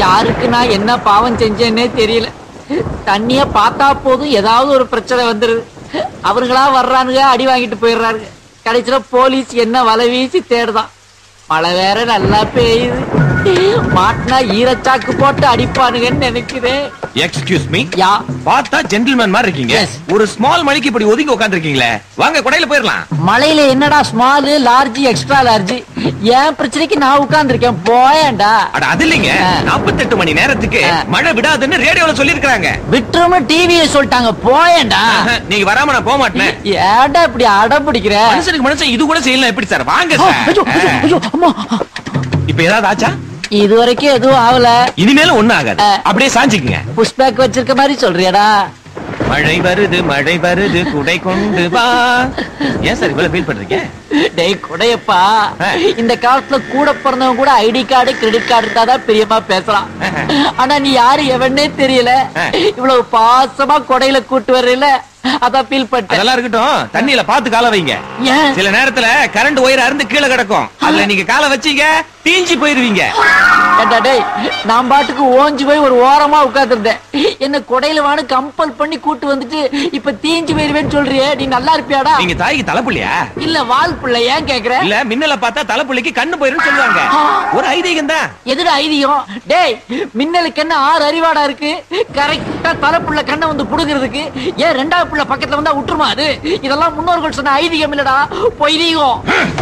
யாருக்கு நான் என்ன பாவம் செஞ்சேன்னே தெரியல தண்ணிய பார்த்தா போதும் ஏதாவது ஒரு பிரச்சனை வந்துருது அவருங்களா வர்றானுங்க அடி வாங்கிட்டு போயிடுறாருங்க கடைசியில போலீஸ் என்ன வலை வீசி தேடுதான் மழை வேற நல்லா பெய்யுது மாட்டினா ஈரச்சாக்கு போட்டு அடிப்பானுங்கன்னு நினைக்கிறேன் எக்ஸ்கியூஸ் மீ யா பார்த்தா ஜென்டில்மேன் மாதிரி இருக்கீங்க Yes. ஒரு ஸ்மால் மணிக்கு இப்படி ஒதுங்கி உட்காந்துருக்கீங்களே வாங்க கொடையில போயிடலாம் மலையில என்னடா ஸ்மாலு லார்ஜ் எக்ஸ்ட்ரா லார்ஜ் என் பிரச்சனைக்கு நான் உட்கார்ந்திருக்கேன் போயேன்டா அட அது இல்லைங்க ஆ. 48 மணி நேரத்துக்கு ஆ. மழை விடாதுன்னு ரேடியோல சொல்லிருக்காங்க விட்டுரும டிவியை சொல்லிட்டாங்க போயேன்டா நீங்க வராம நான் போக மாட்டேன் ஏன்டா இப்படி அடம் பிடிக்கிற மனுஷனுக்கு மனுஷன் இது கூட செய்யலாம் எப்படி சார் வாங்க ஆ, ஐயோ, ஐயோ, சார் ஐயோ, அம்மா. இப்ப ஏதாவது ஆச்சா இது வரைக்கும் எதுவும் ஆகல இனிமேலும் ஒண்ணும் ஆகாது ஆ. அப்படியே சாஞ்சுக்குங்க புஷ்பேக் வச்சிருக்க மாதிரி சொல்றியடா மழை வருது மழை வருது குடை கொண்டு வா ஏன் சார் இவ்வளவு ஃபீல் பண்றீங்க டேய் குடையப்பா ஆ. இந்த காலத்துல கூட பிறந்தவங்க கூட ஐடி கார்டு கிரெடிட் கார்டு இருந்தாதான் பிரியமா பேசலாம் ஆனா நீ யாரு எவனே தெரியல ஆ. இவ்வளவு பாசமா கொடையில கூட்டு வர்றீல அதான் ஃபீல் பண்ணிட்டேன் அதெல்லாம் இருக்கட்டும் தண்ணியில பாத்து கால வைங்க ஏன் சில நேரத்துல கரண்ட் ஒயர் அருந்து கீழே கிடக்கும் அதுல நீங்க காலை வச்சீங்க தீஞ்சு போயிருவீங்க ஏண்டா டேய் நான் பாட்டுக்கு ஓஞ்சு போய் ஒரு ஓரமா உட்கார்ந்திருந்தேன் என்ன கொடையில வான்னு கம்பல் பண்ணி கூட்டு வந்துட்டு இப்ப தீஞ்சு போயிருவேன்னு சொல்றியே நீ நல்லா இருப்பியாடா நீங்க தாய்க்கு தலைப்புள்ளியா இல்ல வால் பிள்ளை ஏன் கேக்குற இல்ல மின்னல பார்த்தா தலைப்புள்ளிக்கு கண்ணு போயிருன்னு சொல்லுவாங்க ஆ. ஒரு ஐதீகம் தான் எதுடா ஐதியம் டேய் மின்னலுக்கு என்ன ஆறு அறிவாடா இருக்கு கரெக்டா தலைப்புள்ள கண்ணை வந்து புடுங்கிறதுக்கு ஏன் ரெண்டாவது புள்ள பக்கத்துல வந்தா விட்டுருமா அது இதெல்லாம் முன்னோர்கள் சொன்ன ஐதீகம் இல்லடா பொய்தீகம்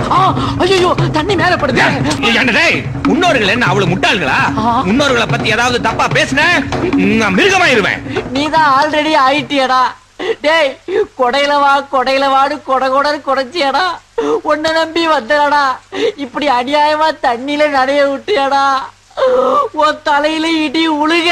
ஐயோ தண்ணி மேல படுது ஏன்டா டேய், முன்னோர்கள் என்ன அவ்வளவு முட்டாள்களா ஆ. முன்னோர்களை பத்தி ஏதாவது தப்பா பேசுன நான் மிருகமாயிருவேன் நீதான் ஆல்ரெடி ஆயிட்டியடா டேய் கொடையில வா கொடையில வாடு கொடை கொடை கொடைச்சியடா உன்னை நம்பி வந்தடா இப்படி அநியாயமா தண்ணியில நடைய விட்டியடா உன் தலையில இடி உழுக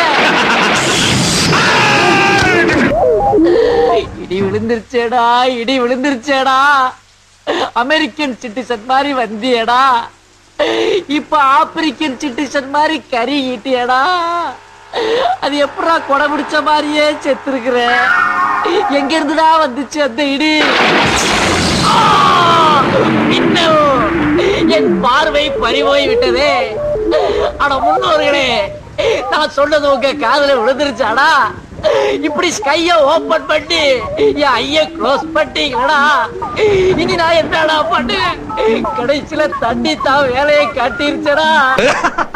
இடி விழுந்துருச்சேடா இடி விழுந்துருச்சேடா அமெரிக்கன் சிட்டிசன் மாதிரி வந்தியடா இப்ப ஆப்பிரிக்கன் சிட்டிசன் மாதிரி கறி ஈட்டியடா அது எப்படா கொடை பிடிச்ச மாதிரியே செத்துருக்குற எங்க இருந்துடா வந்துச்சு அந்த இடி ஆ! இன்னும் என் பார்வை பறிபோய் விட்டதே அட முன்னோர்களே நான் சொன்னது உங்க காதுல விழுந்துருச்சாடா இப்படி ஸ்கைய ஓபன் பண்ணி என் ஐய க்ளோஸ் பண்ணிங்களா இனி நான் என்னடா பண்ணு கடைசியில தண்ணி தான் வேலையை காட்டிருச்சடா